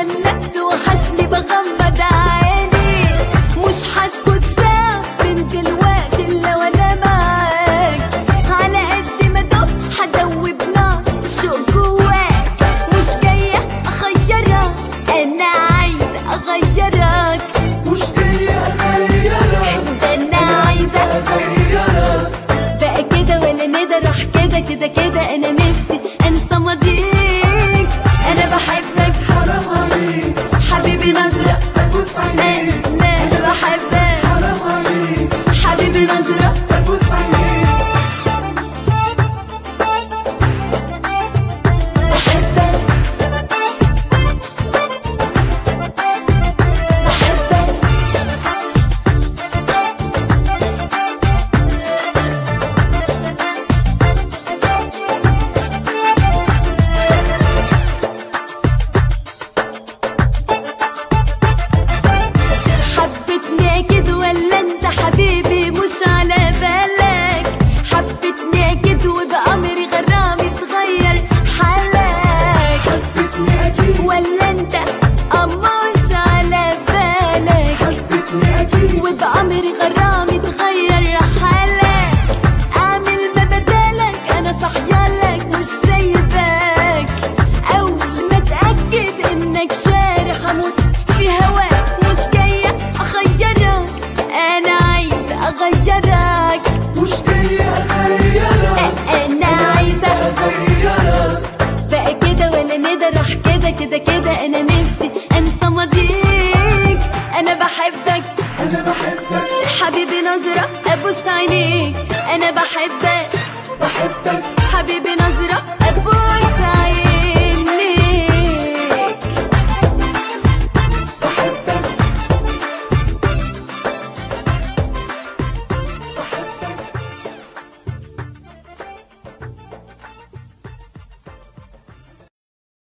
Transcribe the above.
بستنى توحشني بغمض عيني مش هتفوت ساعة من دلوقتي الا وانا معاك على قد ما دوب هدوب نار الشوق جواك مش جاية اخيرك انا عايزة اغيرك مش جاي اغيرك ده انا عايزة اغيرك بقى كده ولا ندى راح كده كده كده انا نفسي انسى ماضيك انا بحبك حرام عليك حبيبي نظرة ابوس عينيك انا انا بحبك حرام عليك حبيبي نظرة ابوس عينيك بحبك بحبك حبتني اكيد ولا انت حبيبي مش على بالك حبتني اكيد وبأمري غرامي تغير حالك حبتني اكيد ولا انت اه مش على بالك حبتني اكيد وبأمري غرامي تغير حالك اعمل ما بدالك انا صحيالك مش سايباك اول ما اتاكد انك شارح اموت في هواك مش جايه اخيرك انا عايزه اغيرك مش جاي اغيرك انا عايزه اغيرك بقى كده ولا ندى راح كده كده كده انا نفسي انسى ماضيك انا بحبك انا بحبك حبيبي نظرة ابوس عينيك انا بحبك بحبك حبيبي نظرة ابوس